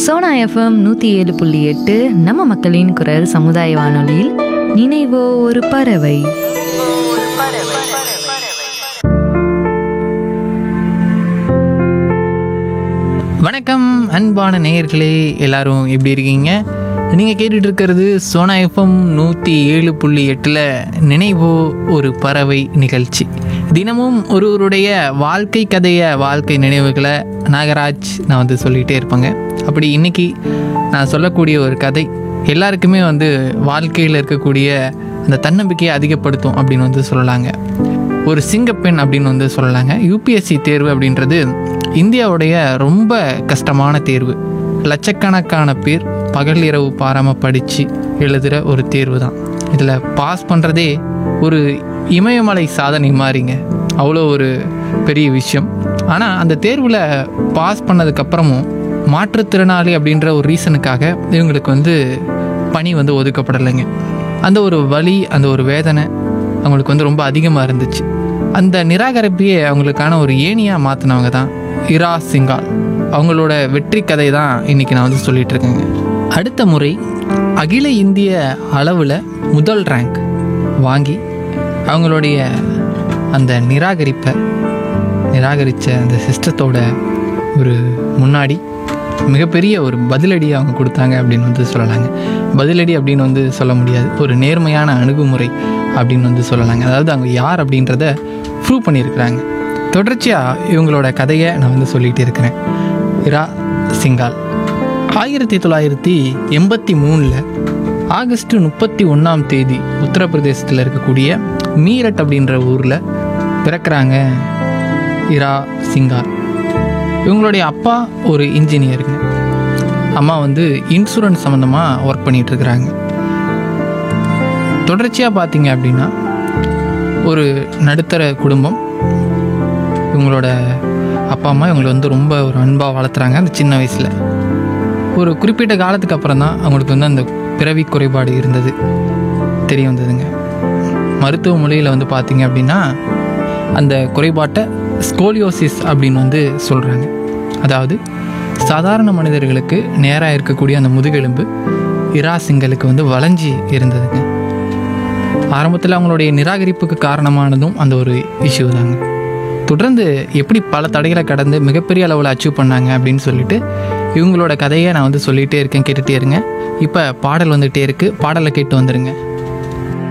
Sona FM நூற்றி ஏழு புள்ளி எட்டு நம்ம மக்களின் குரல் சமுதாய வானொலியில் நினைவோ ஒரு பறவை வணக்கம் அன்பான நேயர்களே எல்லாரும் எப்படி இருக்கீங்க நீங்கள் கேட்டுட்டு இருக்கிறது சோனா எஃப்எம் நூற்றி ஏழு புள்ளி எட்டில் நினைவோ ஒரு பறவை நிகழ்ச்சி தினமும் ஒருவருடைய வாழ்க்கை கதையை வாழ்க்கை நினைவுகளை நாகராஜ் நான் வந்து சொல்லிகிட்டே இருப்பேங்க அப்படி இன்னைக்கு நான் சொல்லக்கூடிய ஒரு கதை எல்லாருக்குமே வந்து வாழ்க்கையில் இருக்கக்கூடிய அந்த தன்னம்பிக்கையை அதிகப்படுத்தும் அப்படின்னு வந்து சொல்லலாங்க ஒரு சிங்கப்பெண் அப்படின்னு வந்து சொல்லலாங்க யூபிஎஸ்சி தேர்வு அப்படின்றது இந்தியாவுடைய ரொம்ப கஷ்டமான தேர்வு லட்சக்கணக்கான பேர் பகல் இரவு பாராமல் படித்து எழுதுகிற ஒரு தேர்வு தான் இதில் பாஸ் பண்ணுறதே ஒரு இமயமலை சாதனை மாதிரிங்க அவ்வளோ ஒரு பெரிய விஷயம் ஆனால் அந்த தேர்வில் பாஸ் பண்ணதுக்கப்புறமும் மாற்றுத்திறனாளி அப்படின்ற ஒரு ரீசனுக்காக இவங்களுக்கு வந்து பணி வந்து ஒதுக்கப்படலைங்க அந்த ஒரு வலி அந்த ஒரு வேதனை அவங்களுக்கு வந்து ரொம்ப அதிகமாக இருந்துச்சு அந்த நிராகரிப்பையே அவங்களுக்கான ஒரு ஏணியாக மாற்றினவங்க தான் இரா சிங்கால் அவங்களோட வெற்றி கதை தான் இன்றைக்கி நான் வந்து சொல்லிட்டு இருக்கேங்க அடுத்த முறை அகில இந்திய அளவில் முதல் ரேங்க் வாங்கி அவங்களுடைய அந்த நிராகரிப்பை நிராகரித்த அந்த சிஸ்டத்தோட ஒரு முன்னாடி மிகப்பெரிய ஒரு பதிலடி அவங்க கொடுத்தாங்க அப்படின்னு வந்து சொல்லலாங்க பதிலடி அப்படின்னு வந்து சொல்ல முடியாது ஒரு நேர்மையான அணுகுமுறை அப்படின்னு வந்து சொல்லலாங்க அதாவது அவங்க யார் அப்படின்றத ப்ரூவ் பண்ணியிருக்கிறாங்க தொடர்ச்சியாக இவங்களோட கதையை நான் வந்து சொல்லிகிட்டே இருக்கிறேன் இரா சிங்கால் ஆயிரத்தி தொள்ளாயிரத்தி எண்பத்தி மூணில் ஆகஸ்ட் முப்பத்தி ஒன்றாம் தேதி உத்தரப்பிரதேசத்தில் இருக்கக்கூடிய மீரட் அப்படின்ற ஊரில் பிறக்கிறாங்க இரா சிங்கார் இவங்களுடைய அப்பா ஒரு இன்ஜினியருங்க அம்மா வந்து இன்சூரன்ஸ் சம்மந்தமாக ஒர்க் பண்ணிட்டு இருக்கிறாங்க தொடர்ச்சியாக பார்த்தீங்க அப்படின்னா ஒரு நடுத்தர குடும்பம் இவங்களோட அப்பா அம்மா இவங்களை வந்து ரொம்ப ஒரு அன்பாக வளர்த்துறாங்க அந்த சின்ன வயசில் ஒரு குறிப்பிட்ட காலத்துக்கு அப்புறம் தான் அவங்களுக்கு வந்து அந்த பிறவி குறைபாடு இருந்தது தெரிய வந்ததுங்க மருத்துவ மொழியில் வந்து பார்த்தீங்க அப்படின்னா அந்த குறைபாட்டை ஸ்கோலியோசிஸ் அப்படின்னு வந்து சொல்கிறாங்க அதாவது சாதாரண மனிதர்களுக்கு நேராக இருக்கக்கூடிய அந்த முதுகெலும்பு இராசிங்களுக்கு வந்து வளைஞ்சி இருந்ததுங்க ஆரம்பத்தில் அவங்களுடைய நிராகரிப்புக்கு காரணமானதும் அந்த ஒரு இஷ்யூ தாங்க தொடர்ந்து எப்படி பல தடைகளை கடந்து மிகப்பெரிய அளவில் அச்சீவ் பண்ணாங்க அப்படின்னு சொல்லிட்டு இவங்களோட கதையை நான் வந்து சொல்லிகிட்டே இருக்கேன் கேட்டுகிட்டே இருங்க இப்போ பாடல் வந்துகிட்டே இருக்குது பாடலை கேட்டு வந்துடுங்க